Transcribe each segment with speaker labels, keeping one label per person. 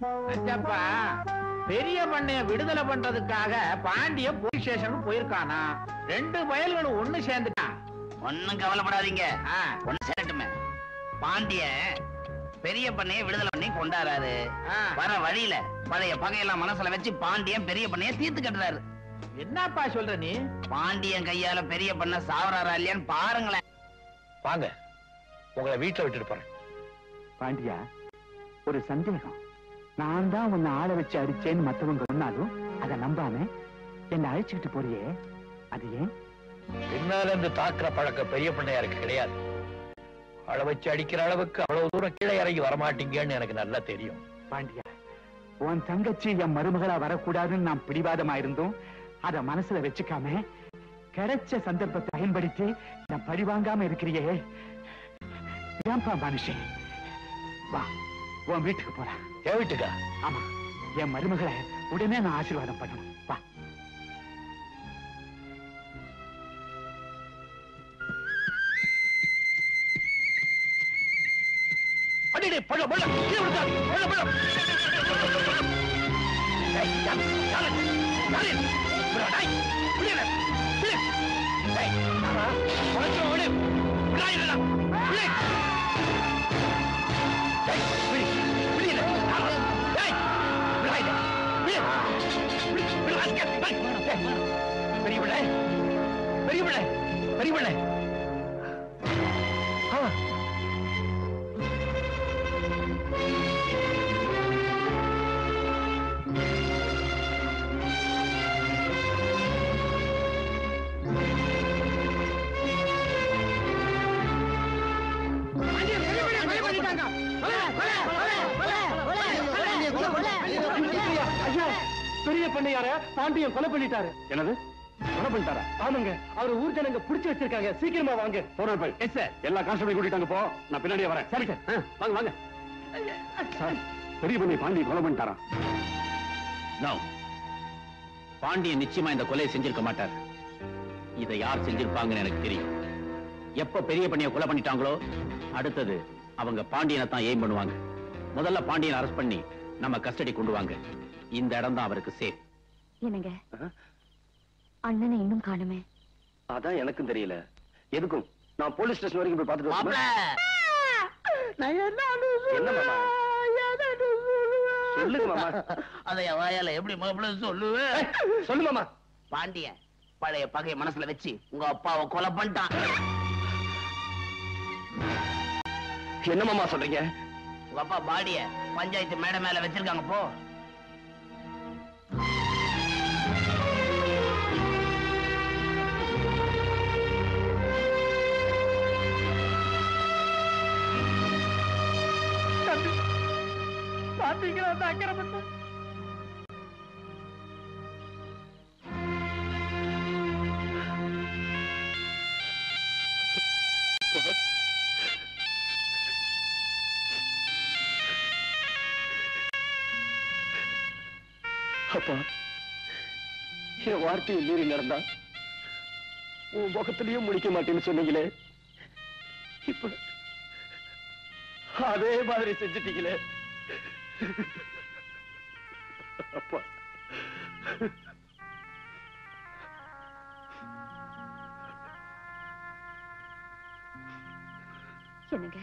Speaker 1: அச்சப்பா பெரிய பண்ணைய விடுதலை பண்றதுக்காக பாண்டிய போலீஸ் ஸ்டேஷனுக்கு போயிருக்கானா ரெண்டு பயல்களும் ஒண்ணு சேர்ந்துட்டான்
Speaker 2: ஒண்ணும் கவலைப்படாதீங்க
Speaker 1: ஆ.
Speaker 2: ஒண்ணு சேரட்டுமே பாண்டிய பெரிய பண்ணைய விடுதலை பண்ணி கொண்டாடுறாரு
Speaker 1: ஆ.
Speaker 2: வர வழியில பழைய பகையெல்லாம் மனசுல வச்சு பாண்டியன் பெரிய பண்ணைய தீர்த்து கட்டுறாரு
Speaker 1: என்னப்பா சொல்ற நீ
Speaker 2: பாண்டியன் கையால பெரிய பண்ண சாவறாரா இல்லையான்னு பாருங்களேன்
Speaker 3: வாங்க உங்களை வீட்டுல விட்டுட்டு போறேன்
Speaker 4: பாண்டியா ஒரு சந்தேகம் நான் தான் உன்னை ஆள வச்சு அடிச்சேன்னு மத்தவங்க சொன்னாலும் அதை நம்பாம என்னை அழைச்சுக்கிட்டு போறியே அது ஏன்
Speaker 3: பின்னால இருந்து தாக்குற பழக்கம் பெரிய பிள்ளையாருக்கு கிடையாது அள வச்சு அடிக்கிற அளவுக்கு அவ்வளவு தூரம் கீழே இறங்கி வரமாட்டீங்கன்னு எனக்கு நல்லா தெரியும்
Speaker 4: பாண்டியா உன் தங்கச்சி என் மருமகளா வரக்கூடாதுன்னு நான் பிடிவாதமா இருந்தோம் அத மனசுல வச்சுக்காம கிடைச்ச சந்தர்ப்பத்தை பயன்படுத்தி நான் பழி வாங்காம இருக்கிறியே ஏன்பா மனுஷன் வா உன் வீட்டுக்கு போலாம்
Speaker 3: என் வீட்டுக்கா
Speaker 4: ஆமா என் மருமகளை உடனே நான் ஆசீர்வாதம் பண்ணணும் வா
Speaker 3: அடிடே பழம் பழம் கீழே விழுந்தாரு பழம் பழம் ஏய், யாரு? யாரு? யாரு? விடா, டேய், விடுடா, விடு. ஏய், யாரா? உழைச்சிரும், விடு. விடா, இல்லடா, விடு. ஏய், விடு, விடு இதை. யாரா? ஏய், விடா இதை. விடு. விடு, விடு, ராஸ்கல். ஏய், ஏய், பெரிய பிள்ளை பெரிய பிள்ளை பெரிய பிள்ளை ஆ
Speaker 4: பெரிய பண்ணையார பாண்டியன் கொலை பண்ணிட்டாரு என்னது கொலை பண்ணிட்டாரா ஆமாங்க அவர் ஊர் ஜனங்க புடிச்சு வச்சிருக்காங்க சீக்கிரமா வாங்க போறேன் போய் எஸ் சார் எல்லா கான்ஸ்டபிள் கூட்டிட்டாங்க போ நான் பின்னாடியே வரேன் சரி சார் வாங்க வாங்க சார் பெரிய பண்ணி பாண்டி கொலை பண்ணிட்டாரா
Speaker 5: நோ பாண்டியன் நிச்சயமா இந்த கொலையை செஞ்சிருக்க மாட்டார் இதை யார் செஞ்சிருப்பாங்கன்னு எனக்கு தெரியும் எப்ப பெரிய பண்ணிய கொலை பண்ணிட்டாங்களோ அடுத்தது அவங்க பாண்டியனை தான் எய்ம் பண்ணுவாங்க முதல்ல பாண்டியனை அரெஸ்ட் பண்ணி நம்ம கஸ்டடி கொண்டு வாங்க இந்த இடம் தான் அவருக்கு சேஃப்
Speaker 6: என்னங்க அண்ணனை இன்னும் காணுமே
Speaker 4: அதான் எனக்கும் தெரியல எதுக்கும் நான் போலீஸ் ஸ்டேஷன் வரைக்கும் போய் பார்த்துட்டு
Speaker 2: மாப்பிள
Speaker 4: என்ன மாமா சொல்லுங்க மாமா
Speaker 2: அதை என் வாயால எப்படி மாப்பிள சொல்லுவேன்
Speaker 4: சொல்லு மாமா
Speaker 2: பாண்டிய பழைய பகைய மனசுல வச்சு உங்க அப்பாவை கொலை பண்ணிட்டான்
Speaker 4: என்ன மாமா சொல்றீங்க
Speaker 2: உங்க அப்பா பாடிய பஞ்சாயத்து மேடை மேல வச்சிருக்காங்க போ
Speaker 4: பாத்தீங்களா அந்த அக்கிரமத்தை அப்பா என் வார்த்தையை மீறி நடந்தா உன் முகத்திலையும் முடிக்க மாட்டேன்னு சொன்னீங்களே இப்ப அதே மாதிரி செஞ்சுட்டீங்களே அப்பா
Speaker 6: என்னங்க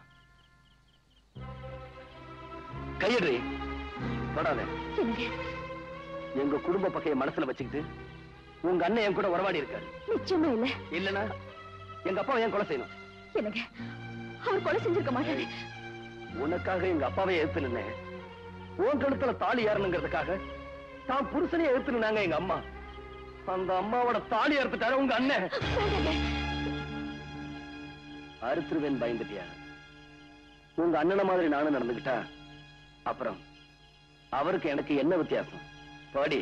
Speaker 4: கையடி தொடாத
Speaker 6: என்னங்க
Speaker 4: எங்க குடும்ப பகைய மனசுல வச்சுக்கிட்டு உங்க அண்ணன் என் கூட உறவாடி இருக்காரு
Speaker 6: நிச்சயமா இல்ல
Speaker 4: இல்லனா எங்க அப்பா ஏன் கொலை செய்யணும்
Speaker 6: என்னங்க அவர் கொலை செஞ்சிருக்க மாட்டாரு
Speaker 4: உனக்காக எங்க அப்பாவை எதிர்த்து நின்னேன் உன் கழுத்துல தாலி ஏறணுங்கிறதுக்காக தான் புருஷனையே எதிர்த்து நின்னாங்க எங்க அம்மா அந்த அம்மாவோட தாலி அறுத்துட்டாரு உங்க அண்ணன்
Speaker 6: வேண்டாங்க.
Speaker 4: அறுத்துருவேன் பயந்துட்டியா உங்க அண்ணனை மாதிரி நானும் நடந்துகிட்டா அப்புறம் அவருக்கு எனக்கு என்ன வித்தியாசம் பாடி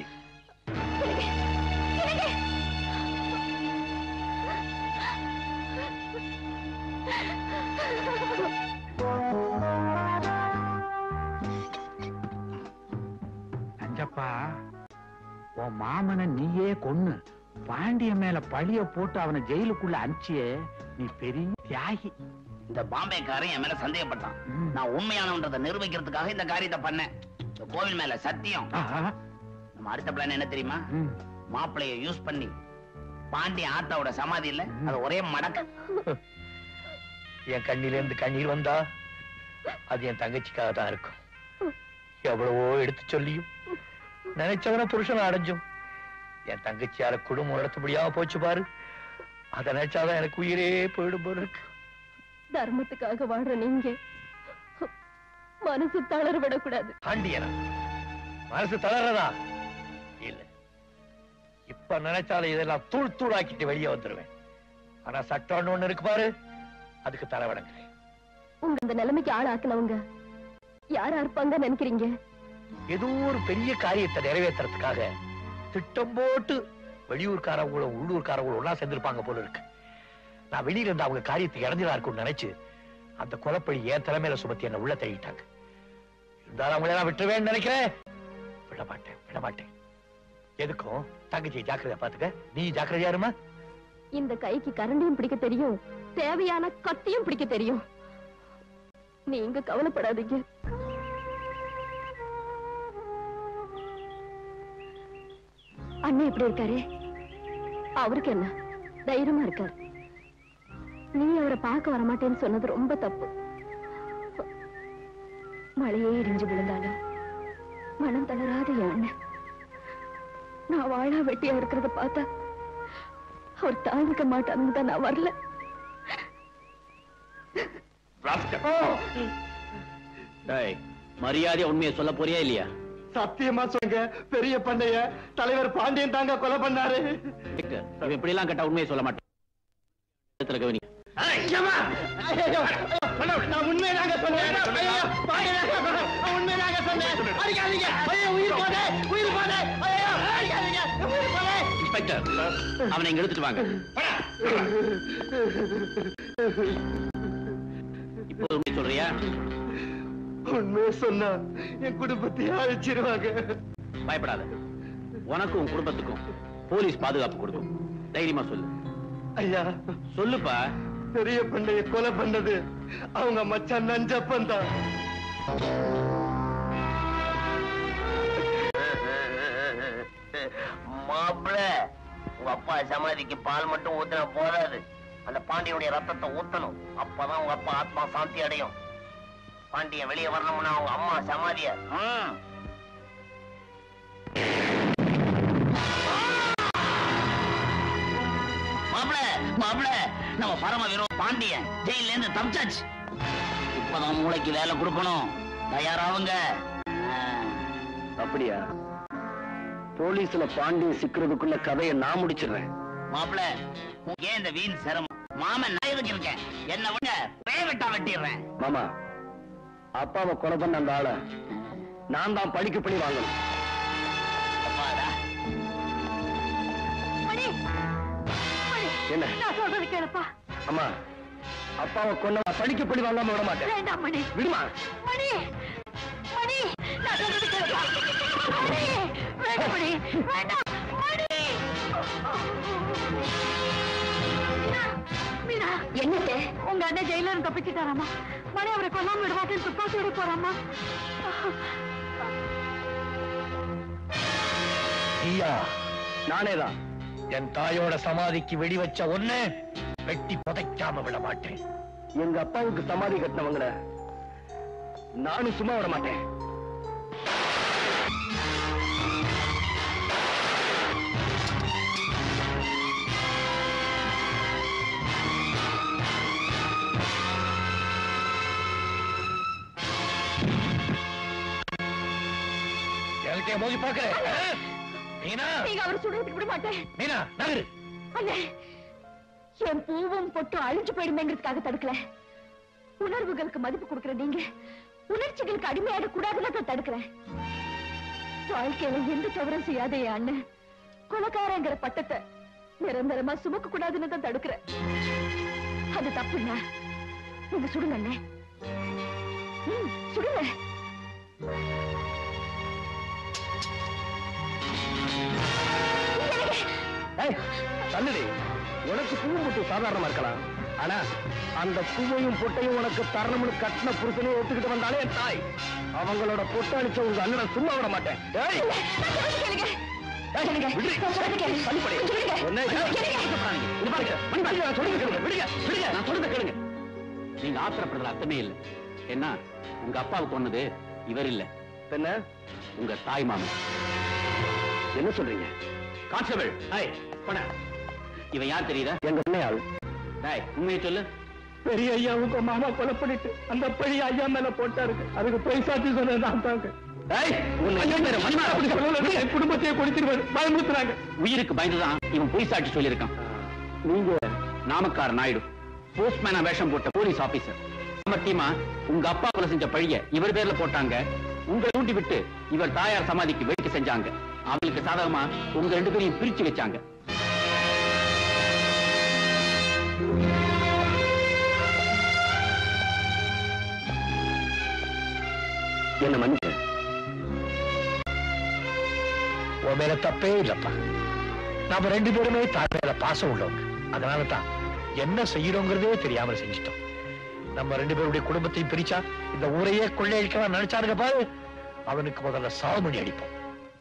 Speaker 1: நஞ்சப்பா உன் மாமனை நீயே கொன்னு பாண்டிய மேல பழிய போட்டு அவனை ஜெயிலுக்குள்ள அனுப்பிச்சியே நீ பெரிய தியாகி
Speaker 2: இந்த பாம்பேக்காரன் என் மேல சந்தேகப்பட்டான்
Speaker 1: ம்.
Speaker 2: நான் உண்மையானவன்றதை நிரூபிக்கிறதுக்காக இந்த காரியத்தை பண்ணேன் இந்த கோவில் மேல சத்தியம்
Speaker 1: ஆஹா.
Speaker 2: நம்ம அடுத்த பிளான் என்ன தெரியுமா
Speaker 1: ம்.
Speaker 2: மாப்பிளைய யூஸ் பண்ணி பாண்டி ஆத்தாவோட சமாதி இல்ல அது ஒரே மடக்க
Speaker 3: என் கண்ணில இருந்து கண்ணீர் வந்தா அது என் தங்கச்சிக்காக தான் இருக்கும் எவ்வளவோ எடுத்து சொல்லியும் நினைச்சவன புருஷனை அடைஞ்சும் என் தங்கச்சியால குடும்பம் நடத்த முடியாம போச்சு பாரு அதை நினைச்சாதான் எனக்கு உயிரே போயிடும் போல இருக்கு
Speaker 6: தர்மத்துக்காக வாழ்ற நீங்க மனசு தளர விடக்கூடாது
Speaker 3: ஆண்டியனா மனசு தளர்றதா இல்ல இப்ப நினைச்சாலும் இதெல்லாம் தூள் தூளாக்கிட்டு வெளியே வந்துருவேன் ஆனா சட்டம்னு ஒண்ணு இருக்கு பாரு அதுக்கு தலைவடங்க
Speaker 6: உங்க இந்த நிலைமைக்கு ஆளாக்குனவங்க யாரா இருப்பாங்க நினைக்கிறீங்க
Speaker 3: ஏதோ ஒரு பெரிய காரியத்தை நிறைவேற்றுறதுக்காக திட்டம் போட்டு வெளியூர்காரங்களும் உள்ளூர்காரங்களும் ஒண்ணா சேர்ந்திருப்பாங்க போல இருக்கு நான் வெளியில இருந்து அவங்க காரியத்துக்கு இறந்துதா இருக்கும்னு நினைச்சு அந்த கொலப்பழி என் தலைமையில சுமத்தி என்ன உள்ள தள்ளிட்டாங்க இருந்தாலும் அவங்கள நான் விட்டுருவேன்னு நினைக்கிறேன் விட மாட்டேன் விட மாட்டேன் எதுக்கும் தங்கச்சி ஜாக்கிரதையா பாத்துக்க நீ ஜாக்கிரதையா இருமா
Speaker 6: இந்த கைக்கு கரண்டியும் பிடிக்க தெரியும் தேவையான கத்தியும் பிடிக்க தெரியும் நீங்க கவலைப்படாதீங்க அண்ணன் எப்படி இருக்காரு அவருக்கு என்ன தைரியமா இருக்காரு நீ அவரை பார்க்க வரமாட்டேன்னு சொன்னது ரொம்ப தப்பு மழையே இடிஞ்சு விழுந்தாலும் மனம் தளராத என் அண்ணன் நான் வாழா வெட்டியா இருக்கிறத பார்த்தா அவர் தாங்கிக்க மாட்டாருன்னு தான் நான் வரல
Speaker 5: டேய், மரியாதையா உண்மையை சொல்ல போறியா இல்லையா
Speaker 4: சத்தியமா சொல்லுங்க பெரிய பண்ணைய தலைவர் பாண்டியன் தாங்க கொலை பண்ணாரு
Speaker 5: விக்டர், இவன் இப்படி எல்லாம் கேட்டா உண்மையை சொல்ல மாட்டான் இடத்துல கவனி
Speaker 4: நான் உண்மையாக சொன்னேன் ஐயோ, பாண்டியனாக சொன்னேன். நான் உண்மையாக சொன்னேன் அடிக்காதீங்க ஐயோ, உயிர் போதே உயிர் போதே ஐயோ, அடிக்காதீங்க உயிர் போதே
Speaker 5: இன்ஸ்பெக்டர் அவனை இங்க எடுத்துட்டு வாங்க இப்போ உண்மை சொல்றியா
Speaker 4: உண்மையை சொன்னா என் குடும்பத்தை அழிச்சிருவாங்க
Speaker 5: பயப்படாத உனக்கும் உன் குடும்பத்துக்கும் போலீஸ் பாதுகாப்பு கொடுக்கும் தைரியமா சொல்லு
Speaker 4: ஐயா
Speaker 5: சொல்லுப்பா
Speaker 4: பெரிய பண்ணைய கொலை பண்ணது அவங்க மச்சான் நஞ்சப்பன் தான்
Speaker 2: மாப்பிள உங்க அப்பா சமாதிக்கு பால் மட்டும் ஊத்துனா போதாது அந்த பாண்டியனுடைய ரத்தத்தை ஊத்தணும் அப்பதான் உங்க அப்பா ஆத்மா சாந்தி அடையும் பாண்டியன் வெளியே வரணும்னா அவங்க அம்மா சமாதிய ம். மாப்பிள மாப்பிள நம்ம பரம வீரம் பாண்டியன் ஜெயில இருந்து தப்பிச்சாச்சு இப்பதான் மூளைக்கு வேலை கொடுக்கணும் தயாராவுங்க ஆ.
Speaker 3: அப்படியா போலீஸ்ல பாண்டியன் சிக்கிறதுக்குள்ள கதையை நான் முடிச்சிடுறேன்
Speaker 2: மாப்பிள ஏன் இந்த வீண் சிரமம் மாமன் நான் எதுக்கு இருக்கேன் என்ன விட பேய் வெட்டா வெட்டிடுறேன்
Speaker 3: மாமா அப்பாவை கொலை பண்ண அந்த ஆளை நான் தான் படிக்க பண்ணி வாங்கணும்
Speaker 2: அப்பாடா
Speaker 6: மணி மணி
Speaker 3: என்ன
Speaker 6: நான் சொல்றது கேளுப்பா
Speaker 3: அம்மா அப்பாவை கொன்ன படிக்க பண்ணி வாங்காம விட மாட்டேன்
Speaker 6: வேண்டாம் மணி
Speaker 3: விடுமா
Speaker 6: மணி மணி நான் சொல்றது கேளுப்பா மணி வேண்டாம் மணி வேண்டாம் மணி மீனா என்னது உங்க அண்ணன் ஜெயில இருந்து தப்பிச்சுட்டாராமா மணி அவரை கொல்லாம விடுவாட்டேன்னு துப்பாக்கி எடுக்க போறாமா
Speaker 3: ஐயா நானேதான் என் தாயோட சமாதிக்கு வெடி வச்ச ஒண்ணு வெட்டி புதைக்காம விட மாட்டேன் எங்க அப்பாவுக்கு சமாதி கட்டினவங்கள நானும் சும்மா விட மாட்டேன் என்கிட்ட மோதி பாக்குறேன் மீனா
Speaker 6: நீங்க அவர் சுடுறதுக்கு விட மாட்டேன்
Speaker 3: மீனா நகரு
Speaker 6: அண்ணே என் பூவும் பொட்டும் அழிஞ்சு போயிடுமேங்கிறதுக்காக தடுக்கல உணர்வுகளுக்கு மதிப்பு கொடுக்கிற நீங்க உணர்ச்சிகளுக்கு அடிமையாட கூடாதுன்னு தான் தடுக்கிறேன் வாழ்க்கையில எந்த தவறும் செய்யாத என் அண்ணன் கொலக்காரங்கிற பட்டத்தை நிரந்தரமா சுமக்க கூடாதுன்னு தான் தடுக்கிறேன் அது தப்புண்ணா நீங்க சுடுங்க அண்ணே ம், சுடுங்க
Speaker 3: ஏய், தள்ளுடி உனக்கு பூ மட்டும் சாதாரணமா இருக்கலாம்
Speaker 2: ஆனா அந்த பூவையும் பொட்டையும் உனக்கு தரணும்னு கட்டின புருஷனையும் ஒத்துக்கிட்டு வந்தாலே என் தாய் அவங்களோட பொட்டை அடிச்ச உங்க அண்ணனை சும்மா விட மாட்டேன் ஏய்!
Speaker 6: கேளுங்க
Speaker 2: ஏய்,
Speaker 6: கேளுங்க.
Speaker 2: விடுடி.
Speaker 6: நான் சொல்றதை கேளுங்க.
Speaker 2: தள்ளிப்படி.
Speaker 6: விடுங்க.
Speaker 2: என்ன இது?
Speaker 6: கேளுங்க.
Speaker 2: இது பாருங்க, மணி பாருங்க, நான் சொல்றதை கேளுங்க, விடுங்க, விடுங்க.
Speaker 5: நான் சொல்றத கேளுங்க நீங்க ஆத்திரப்படுறதுல அர்த்தமே இல்ல என்ன உங்க அப்பாவுக்கு கொன்னது இவர் இல்ல
Speaker 2: என்ன
Speaker 5: உங்க தாய் மாமன்
Speaker 2: என்ன சொல்றீங்க
Speaker 5: கான்ஸ்டபிள் ஹாய் போன இவன் யார் தெரியுதா
Speaker 2: எங்க அண்ணையாள்
Speaker 5: டேய் உண்மையை சொல்லு
Speaker 2: பெரிய ஐயாவுக்கு மாமா கொலை பண்ணிட்டு அந்த பழி ஐயா மேல போட்டாருக்கு அதுக்கு போய் சாட்சி சொன்னது நான் தாங்க
Speaker 5: டேய் உன் ஐயா பேரு மணிமாறன்.
Speaker 2: அப்படி சொல்லல, என் குடும்பத்தையே கொடுத்துருவாரு பயமுறுத்துறாங்க
Speaker 5: உயிருக்கு பயந்துதான் இவன் பொய் சாட்சி சொல்லியிருக்கான்
Speaker 2: நீங்க
Speaker 5: நாமக்கார நாயுடு போஸ்ட்மேனா வேஷம் போட்ட போலீஸ் ஆபீசர் சமத்தியமா உங்க அப்பா கொலை செஞ்ச பழிய இவர் பேர்ல போட்டாங்க உங்களை தூண்டி விட்டு இவர் தாயார் சமாதிக்கு வேடிக்கை செஞ்சாங்க அவங்களுக்கு சாதகமா உங்க ரெண்டு பேரையும் பிரிச்சு வச்சாங்க
Speaker 2: என்ன மன்னிக்க
Speaker 3: உன் மேல தப்பே இல்லப்பா நாம ரெண்டு பேருமே தாய் மேல பாசம் உள்ளவங்க அதனால தான் என்ன செய்யறோங்கிறதே தெரியாம செஞ்சிட்டோம் நம்ம ரெண்டு பேருடைய குடும்பத்தையும் பிரிச்சா இந்த ஊரையே கொள்ளையடிக்கலாம் நினைச்சாருங்க பாரு அவனுக்கு முதல்ல சாவுமணி அடிப்போம்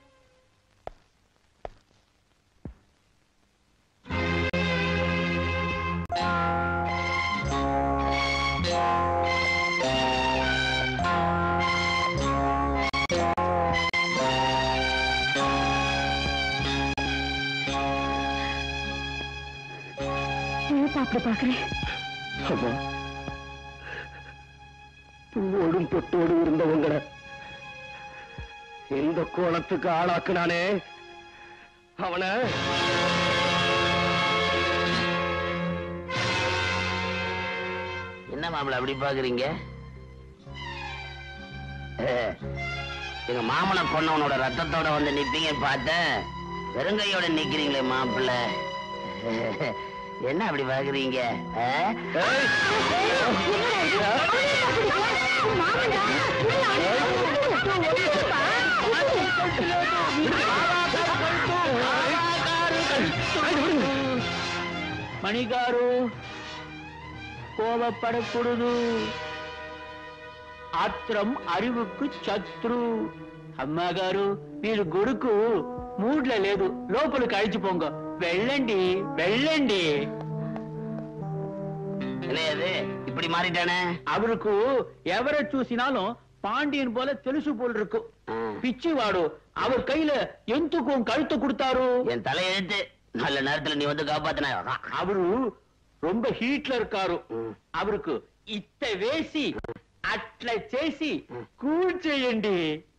Speaker 6: ஏப்பா அப்படி பாக்குறேன்
Speaker 2: அம்மா பூவோடும் பொட்டோடும் இருந்தவங்கள இந்த கோலத்துக்கு ஆளாக்குனானே அவனை
Speaker 7: என்ன மாப்பிள அப்படி பாக்குறீங்க அஹ், எங்க மாமனை கொன்னவனோட ரத்தத்தோட வந்து நிப்பீங்க பார்த்தேன் வெறுங்கையோட நிக்கிறீங்களே மாப்பிள்ள என்ன அப்படி பாக்குறீங்க அஹ்?
Speaker 5: మణిగారు కోపపడకూడదు ఆత్రం అరివుకు శత్రు అమ్మగారు మీరు గుడుకు మూడ్ల లేదు లోపలికి అழிచిపోంగ వెళ్ళండి వెళ్ళండి
Speaker 7: என்னது இப்படி மாறிட்டானே
Speaker 5: அவருக்கு ఎవరు చూసినాலும் పాండియన్ పోల తెలుసు పోల్ ఇருக்கு
Speaker 7: ஆ.
Speaker 5: పిచ్చివాడు அவர் கையில ఎందుకు கழுத்து கொடுத்தாரு
Speaker 7: என் தலையெழுத்து நல்ல நேரத்துல நீ வந்து காப்பாத்தின
Speaker 5: அவரு ரொம்ப హీట్ల இருக்காరు
Speaker 7: ம்.
Speaker 5: அவருக்கு ఇత్త వేసి అట్లా చేసి కూల్ చేయండి